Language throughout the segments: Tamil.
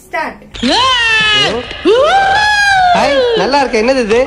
ஸ்டார்ட் ஹாய் நல்லா இருக்க என்னது இது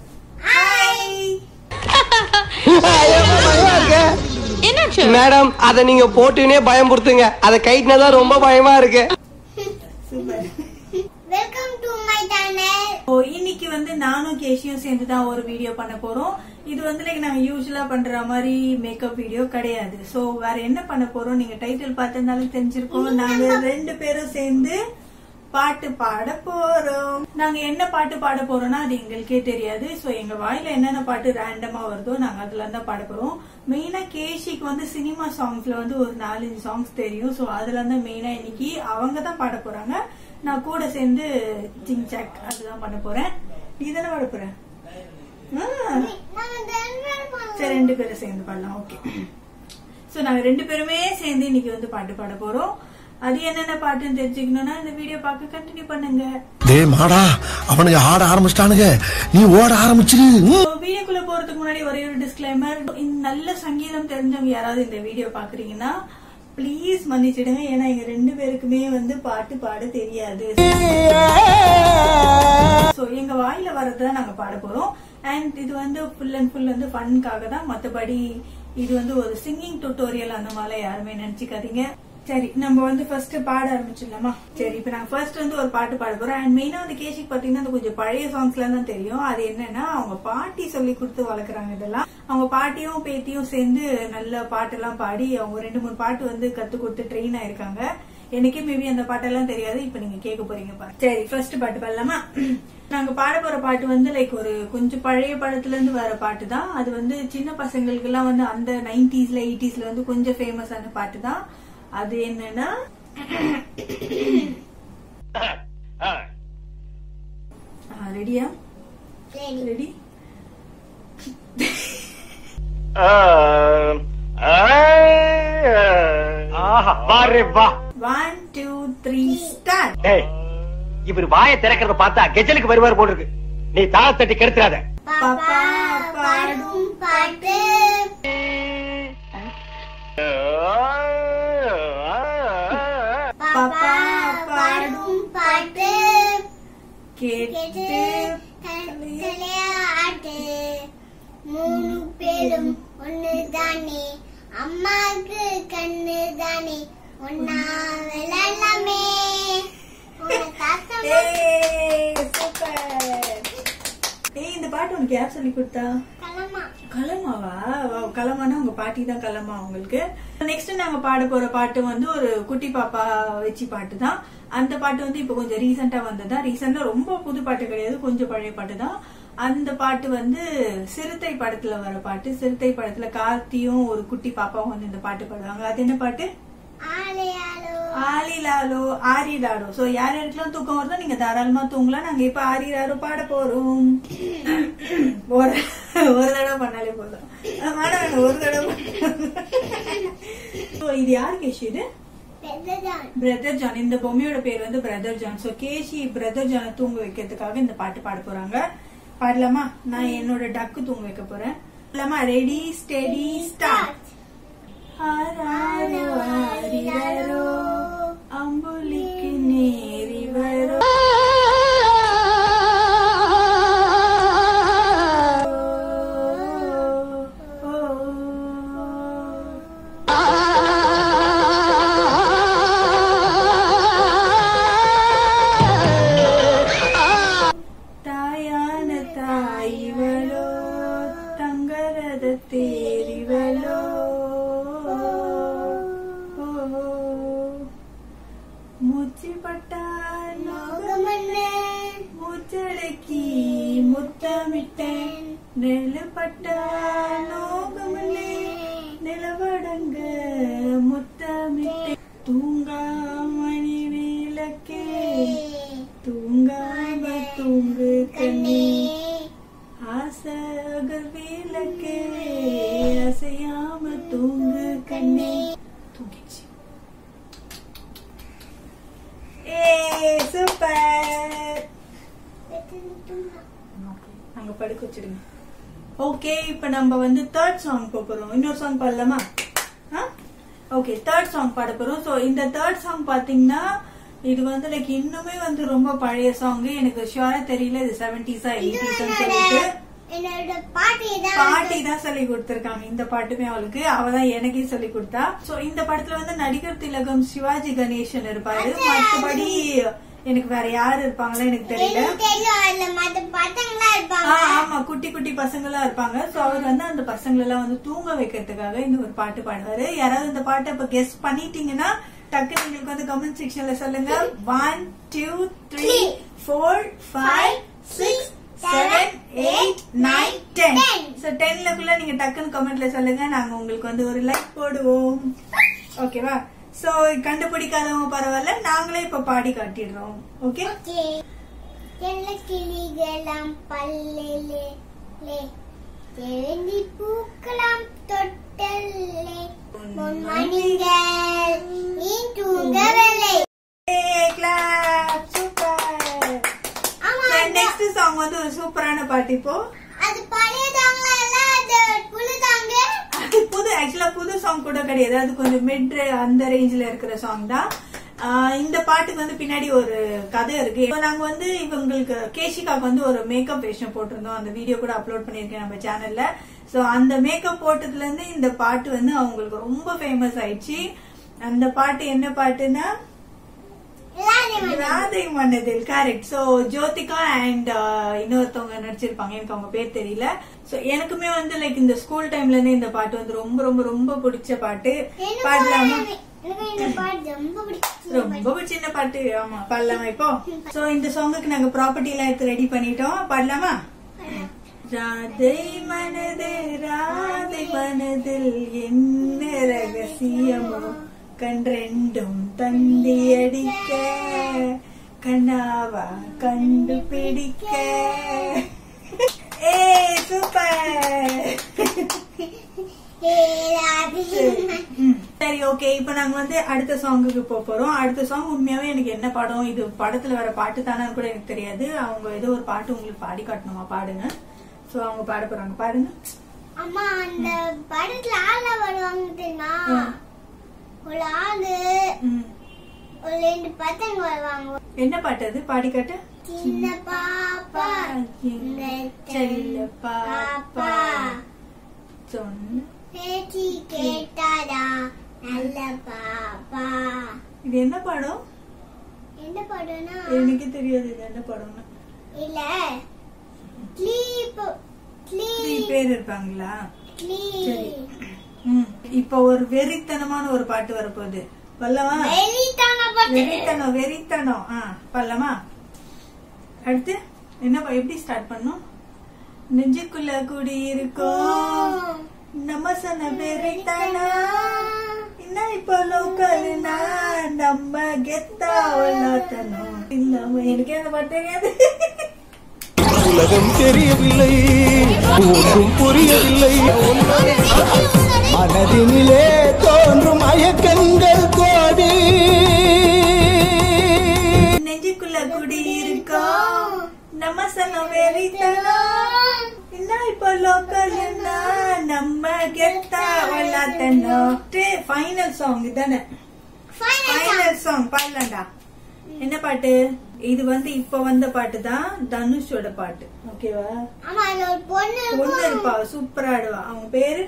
ஐயோ, பயமா இருக்கு. என்னாச்சு மேடம் அத நீங்க போட்டுனே பயம்புறுத்துங்க அத கைட்டினதான் ரொம்ப பயமா இருக்கு super welcome to my channel ஓ இன்னைக்கு வந்து நானும் கேஷியும் சேர்ந்து தான் ஒரு வீடியோ பண்ண போறோம் இது வந்து like நாங்க யூஸ்வலா பண்ற மாதிரி மேக்கப் வீடியோ கிடையாது சோ வேற என்ன பண்ண போறோம் நீங்க டைட்டில் பார்த்திருந்தாலும் தெரிஞ்சிருக்கோம் நாங்க ரெண்டு பேரும் சேர்ந்து பாட்டு பாட போறோம் நாங்க என்ன பாட்டு பாட போறோம்னா அது எங்களுக்கே தெரியாது சோ எங்க வாயில என்னென்ன பாட்டு ரேண்டமா வருதோ நாங்க அதுல தான் பாட போறோம் மெயினா கேஷிக்கு வந்து சினிமா சாங்ஸ்ல வந்து ஒரு நாலஞ்சு சாங்ஸ் தெரியும் சோ அதுல தான் மெயினா இன்னைக்கு அவங்க தான் பாட போறாங்க நான் கூட சேர்ந்து சிங் சாக் அதுதான் பண்ண போறேன் நீ தானே பாட போற ஆ, நாங்க தென்வர் சரி ரெண்டு பேரும் சேர்ந்து பாடலாம் ஓகே சோ நாங்க ரெண்டு பேருமே சேர்ந்து இன்னைக்கு வந்து பாட்டு பாட போறோம் அது என்னென்ன பாட்டுன்னு தெரிஞ்சுக்கணும்னா இந்த வீடியோ பார்க்க கண்டினியூ பண்ணுங்க டேய் மாடா அவனுங்க ஆட ஆரம்பிச்சிட்டானுங்க நீ ஓட ஆரம்பிச்சிரு ம். வீடியோக்குள்ள போறதுக்கு முன்னாடி ஒரே ஒரு டிஸ்க்ளைமர் நல்ல சங்கீதம் தெரிஞ்சவங்க யாராவது இந்த வீடியோ பாக்குறீங்கன்னா ப்ளீஸ் மன்னிச்சிடுங்க ஏன்னா எங்க ரெண்டு பேருக்குமே வந்து பாட்டு பாட தெரியாது சோ எங்க வாயில வரத நாங்க பாட போறோம் அண்ட் இது வந்து ஃபுல் அண்ட் ஃபுல் வந்து ஃபன்காக தான் மத்தபடி இது வந்து ஒரு சிங்கிங் டுட்டோரியல் அந்த மாதிரி யாருமே நினைச்சுக்காதீங்க சரி நம்ம வந்து ஃபர்ஸ்ட் பாட ஆரம்பிச்சிடலாமா சரி இப்ப நாங்க ஃபர்ஸ்ட் வந்து ஒரு பாட்டு பாட போறோம் அண்ட் மெயினா வந்து கேஷிக் பாத்தீங்கன்னா அந்த கொஞ்சம் பழைய சாங்ஸ்லாம் தான் தெரியும் அது என்னன்னா அவங்க பாட்டி சொல்லி கொடுத்து வளர்க்குறாங்க இதெல்லாம் அவங்க பாட்டியும் பேத்தியும் சேர்ந்து நல்ல பாட்டெல்லாம் பாடி அவங்க ரெண்டு மூணு பாட்டு வந்து கத்து கொடுத்து ட்ரெயின் ஆயிருக்காங்க எனக்கே மேபி அந்த பாட்டெல்லாம் தெரியாது இப்ப நீங்க கேட்க போறீங்க பாரு சரி ஃபர்ஸ்ட் பாட்டு பாடலாமா நாங்க பாட போற பாட்டு வந்து லைக் ஒரு கொஞ்சம் பழைய படத்துல இருந்து வர பாட்டு தான் அது வந்து சின்ன பசங்களுக்கு எல்லாம் வந்து அந்த நைன்டிஸ்ல எயிட்டிஸ்ல வந்து கொஞ்சம் ஃபேமஸான பாட்டு தான் அது என்னன்னா ரெடியா ரெடி ரெடி வாரு வா ஒன் டூ த்ரீ ஸ்டார்ட் டேய் இவர் வாயை திறக்கிறத பார்த்தா கெஜலுக்கு வருவார் போல இருக்கு நீ தாள தட்டி கெடுத்துறாத பாப்பா பாடும் பாட்டு பாப்பா பாடும் பாட்டு கேட்டு கேட்டு விளையாட்டு மூணு பேரும் ஒண்ணு தானே அம்மாவுக்கு கண்ணு தானே ஒன்னா விளையாடலாமே உன்னை தாத்தம்மா ஏய், சூப்பர் ஏய் இந்த பாட்டு உனக்கு யார் சொல்லி கொடுத்தா கலமா கலமாவா Wow, கலமானா உங்க பாட்டி தான் கலமா உங்களுக்கு நெக்ஸ்ட் நாங்க பாட போற பாட்டு வந்து ஒரு குட்டி பாப்பா வச்சு பாட்டு தான் அந்த பாட்டு வந்து இப்ப கொஞ்சம் ரீசெண்டா வந்ததா ரீசெண்டா ரொம்ப புது பாட்டு கிடையாது கொஞ்சம் பழைய பாட்டு தான் அந்த பாட்டு வந்து சிறுத்தை படத்துல வர பாட்டு சிறுத்தை படத்துல கார்த்தியும் ஒரு குட்டி பாப்பாவும் வந்து இந்த பாட்டு பாடுவாங்க அது என்ன பாட்டு ஆலையாலோ ஆலிலாலோ ஆரிலாலோ சோ யார் யாருக்கெல்லாம் தூக்கம் வருதோ நீங்க தாராளமா தூங்கலாம் நாங்க இப்ப ஆரிலாலோ பாட போறோம் ஒரு ஒரு தடவை பண்ணாலே போதும் அஹ் வேணாம் வேணாம், ஒரு தடவை So, இது யாரு கேஷி இது பெரியதான் பிரதர் ஜான் இந்த பொம்மையோட பேர் வந்து பிரதர் ஜான் சோ கேஷி பிரதர் ஜானை தூங்க வைக்கிறதுக்காக இந்த பாட்டு பாட போறாங்க பாடலாமா நான் என்னோட டக்கு தூங்க வைக்க போறேன் பாடலாமா ரெடி ஸ்டெடி ஸ்டார்ட் ஆராரோ ஆரிரரோ அம்புலிக்கு நேரி வரோ தாயான தாய்வளோ தங்கரத தேரிவளோ மூச்சு பட்டா மோகமண்ணே மூச்சடக்கி முத்தமிட்டேன் நெலுப்பட்டா நோகமலே நிலவடங்க முத்தமிட்டேன் தூங்காமணி விளக்கே தூங்காம தூங்கு கண்ணே ஆசக விளக்கே அசையாம தூங்கு கண்ணே தூங்கிச்சு ஏ சூப்பர் அங்க படுக்க வச்சிடுங்க ஓகே இப்ப நம்ம வந்து தேர்ட் சாங் போறோம் இன்னொரு சாங் பாடலாமா ஓகே தேர்ட் சாங் பாட போறோம் சோ இந்த தேர்ட் சாங் பாத்தீங்கன்னா இது வந்து லைக் இன்னுமே வந்து ரொம்ப பழைய சாங் எனக்கு ஷுவரா தெரியல இது செவன்டிஸா எயிட்டிஸா சொல்லிட்டு என்னோட பாட்டி தான் பாட்டி தான் சொல்லி கொடுத்திருக்காங்க இந்த பாட்டுமே அவளுக்கு அவ தான் எனக்கே சொல்லி கொடுத்தா சோ இந்த படத்துல வந்து நடிகர் திலகம் சிவாஜி கணேசன் இருப்பாரு மத்தபடி எனக்கு வேற யாரு இருப்பாங்களா எனக்கு தெரியல எனக்கு தெரியும் அதுல மத்த பசங்களா ஆ, இருப்பாங்க ஆமா குட்டி குட்டி பசங்களா இருப்பாங்க சோ அவர் வந்து அந்த பசங்களை எல்லாம் வந்து தூங்க வைக்கிறதுக்காக இந்த ஒரு பாட்டு பாடுவாரு யாராவது இந்த பாட்டை இப்ப கெஸ் பண்ணிட்டீங்கன்னா டக்குனு உங்களுக்கு வந்து கமெண்ட் செக்ஷன்ல சொல்லுங்க one two three four five six seven eight nine ten so டென்லக்குள்ள நீங்க டக்குன்னு கமெண்ட்ல சொல்லுங்க நாங்க உங்களுக்கு வந்து ஒரு லைக் போடுவோம் ஓகேவா சோ கண்டுபிடிக்காதவங்க பரவாயில்ல நாங்களே இப்ப பாடி காட்டிடுறோம் ஓகே ஓகே எல்லா கிளிகளாம் பல்லிலே லே தெரிந்தி பூக்கலாம் தொட்டல்லே பொன்மணிகள் நீ தூங்கவில்லை சூப்பர் ஆமா அந்த- நெக்ஸ்ட் சாங் வந்து ஒரு சூப்பரான பாட்டு இப்போ அது பழையதாங்க இல்ல அது புழுதாங்க அது புது ஆக்சுவலா புது சாங் கூட கிடையாது அது கொஞ்சம் மிட் அந்த ரேஞ்சில இருக்கிற சாங் தான் ஆஹ் இந்த பாட்டுக்கு வந்து பின்னாடி ஒரு கதை இருக்கு இப்போ நாங்க வந்து இவங்களுக்கு கேஷிகாக்கு வந்து ஒரு மேக்கப் வேஷம் போட்டிருந்தோம் அந்த வீடியோ கூட அப்லோட் பண்ணிருக்கேன் நம்ம சேனல்ல சோ அந்த மேக்கப் போட்டதுல இருந்து இந்த பாட்டு வந்து அவங்களுக்கு ரொம்ப ஃபேமஸ் ஆயிடுச்சு அந்த பாட்டு என்ன பாட்டுன்னா எல்லாரும் ராதை மன்னதில் கரெக்ட் சோ ஜோதிகா அண்ட் இன்னொருத்தவங்க நடிச்சிருப்பாங்க எனக்கு அவங்க பேர் தெரியல சோ எனக்குமே வந்து லைக் இந்த ஸ்கூல் டைம்ல இருந்தே இந்த பாட்டு வந்து ரொம்ப ரொம்ப ரொம்ப பிடிச்ச பாட்டு பாடலாமா எனக்கு இந்த பாட்டு ரொம்ப பிடிக்கும் ரொம்ப சின்ன பாட்டு ஆமா பாடலாமா இப்போ சோ இந்த சாங்குக்கு நாங்க ப்ராப்பர்ட்டி எல்லாம் எடுத்து ரெடி பண்ணிட்டோம் பாடலாமா ராதை மனது ராதை மனதில் என்ன ரகசியமோ கன்றெண்டும் தந்தி அடிக்க கண்ணாவா கண்டுபிடிக்க ஏ சூப்பர் ம். சரி ஓகே இப்போ நாங்க வந்து அடுத்த சாங்குக்கு போக போறோம் அடுத்த சாங் உண்மையாவே எனக்கு என்ன படம் இது படத்துல வர பாட்டு தானு கூட எனக்கு தெரியாது அவங்க ஏதோ ஒரு பாட்டு உங்களுக்கு பாடி காட்டணுமா பாடுங்க சோ அவங்க பாட போறாங்க பாடுங்க அம்மா அந்த படத்துல ஆள வருவாங்க தெரியுமா ம். ஒரு ஆளு ம். ஒரு ரெண்டு பசங்க வருவாங்க என்ன பாட்டு அது பாடி காட்டு சின்ன பாப்பா இந்த செல்ல பாப்பா பாப்பா சொன்ன பேச்சு கேட்டாரா நல்ல பாப்பா இது என்ன படம் என்ன படம்னா எனக்கு தெரியாது இது என்ன படம்னு இல்ல ஸ்லீப் த்ரீ ஸ்லீப் பேர் இருப்பாங்களா சரி. ஸ்லீப் ம். இப்போ ஒரு வெறித்தனமான ஒரு பாட்டு வரப்போகுது பல்லவா வெளித்தான பாட்டு வெறித்தனம் வெறித்தனம் ஆ பல்லமா அடுத்து என்ன ப- எப்படி ஸ்டார்ட் பண்ணோம் நெஞ்சுக்குள்ள குடி இருக்கோம் நம்ம சொன்ன வெறித்தனம் என்ன இப்போ லோக்கல்னா நம்ம கெத்தா உள்ளாத்தனம் இல்லாம எனக்கு அந்த பாட்டு தெரியாது உலகம் தெரியவில்லை ஒன்றும் புரியவில்லை மனதினிலே தோன்றும் மயக்கங்கள் கோடி நெஞ்சுக்குள்ள குடி இருக்கோம் நம்ம சொன்ன வெறித்தனம் என்ன இப்போ லோக்கல் என்ன நம்ம கெத்தா உள்ளாத்தனம் ஃபைனல் சாங் இதானே ஃபைனல் சாங் பாடலாம்டா என்ன பாட்டு இது வந்து இப்ப வந்த பாட்டு தான் தனுஷோட பாட்டு ஓகேவா ஆமா அதுல ஒரு பொண்ணு பொண்ணு இருக்கும் இருப்பா சூப்பரா ஆடுவா அவங்க பேரு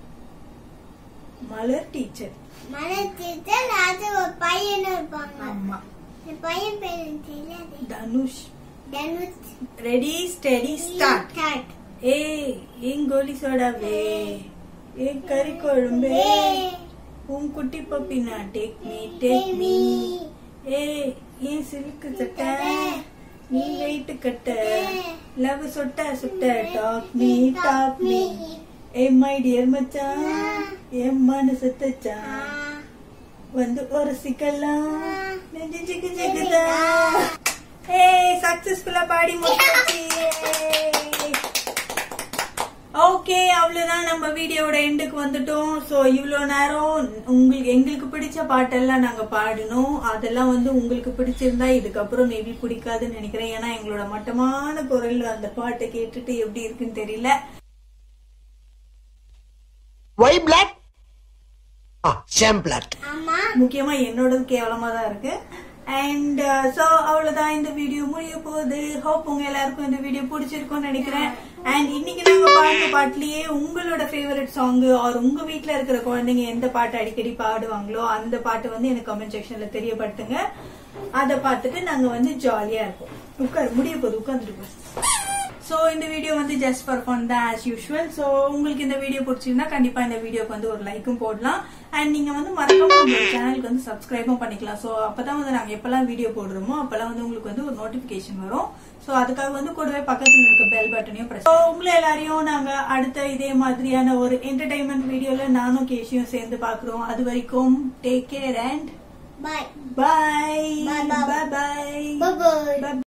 மலர் டீச்சர் மனத்திட்டல் அது ஒரு பையன் இருப்பாங்க ஆமா இந்த பையன் பேரு தெரியாது Dhanush Dhanush ready steady start start ஏ என் கோலி சோடாவே ஏ கறி குழம்பே உன் குட்டி பப்பினா டேக் மீ டேக் மீ ஏ ஏன் சில்க்கு சட்டை நீ வெயிட் கட்ட லவ் சொட்ட சுட்ட டாக் மீ டாக் மீ ஏ மை டியர் மச்சான் என் மனசு தச்சான் வந்து ஒரு சிக்கலாம் நெஞ்சு சிக்கு சிக்குதா ஏய் சக்சஸ்ஃபுல்லா பாடி முடிச்சாச்சு ஓகே அவ்வளவுதான் நம்ம வீடியோட எண்டுக்கு வந்துட்டோம் சோ இவ்வளோ நேரம் உங்களுக்கு எங்களுக்கு பிடிச்ச பாட்டெல்லாம் நாங்க பாடினோம் அதெல்லாம் வந்து உங்களுக்கு பிடிச்சிருந்தா இதுக்கப்புறம் மேபி பிடிக்காதுன்னு நினைக்கிறேன் ஏன்னா எங்களோட மட்டமான குரல் அந்த பாட்டை கேட்டுட்டு எப்படி இருக்குன்னு தெரியல ஒய் பிளாக் ஷேம் பிளாக் ஆமா முக்கியமா என்னோடது கேவலமா தான் இருக்கு அண்ட் சோ அவ்வளவுதான் இந்த வீடியோ முடிய போகுது ஹோப் உங்க எல்லாருக்கும் இந்த வீடியோ பிடிச்சிருக்கும்னு நினைக்கிறேன் அண்ட் இன்னைக்கு நாங்க பாட்டு பாட்டுலயே உங்களோட ஃபேவரட் சாங் ஆர் உங்க வீட்ல இருக்கிற குழந்தைங்க எந்த பாட்டு அடிக்கடி பாடுவாங்களோ அந்த பாட்டு வந்து எனக்கு கமெண்ட் செக்ஷன்ல தெரியப்படுத்துங்க அதை பார்த்துட்டு நாங்க வந்து ஜாலியா இருப்போம் உட்கார் முடிய போகுது உட்காந்துட்டு சோ இந்த வீடியோ வந்து ஜஸ்ட் ஃபார் ஃபன் தான் ஆஸ் யூஷுவல் சோ உங்களுக்கு இந்த வீடியோ பிடிச்சிருந்தா கண்டிப்பா இந்த வீடியோக்கு வந்து ஒரு லைக்கும் போடலாம் அண்ட் நீங்க வந்து மறக்காம நம்ம சேனலுக்கு வந்து சப்ஸ்கிரைபும் பண்ணிக்கலாம் சோ அப்பதான் வந்து நாங்க எப்பெல்லாம் வீடியோ போடுறோமோ அப்பெல்லாம் வந்து உங்களுக்கு வந்து ஒரு நோட்டிபிகேஷன் வரும் சோ அதுக்காக வந்து கூடவே பக்கத்துல இருக்க பெல் பட்டனையும் பிரஸ் So, உங்களை எல்லாரையும் நாங்க அடுத்த இதே மாதிரியான ஒரு என்டர்டைன்மெண்ட் வீடியோல நானும் கேஷியும் சேர்ந்து பாக்குறோம் அது வரைக்கும் take care and bye bye Bye, bye. Bye bye bye Bye.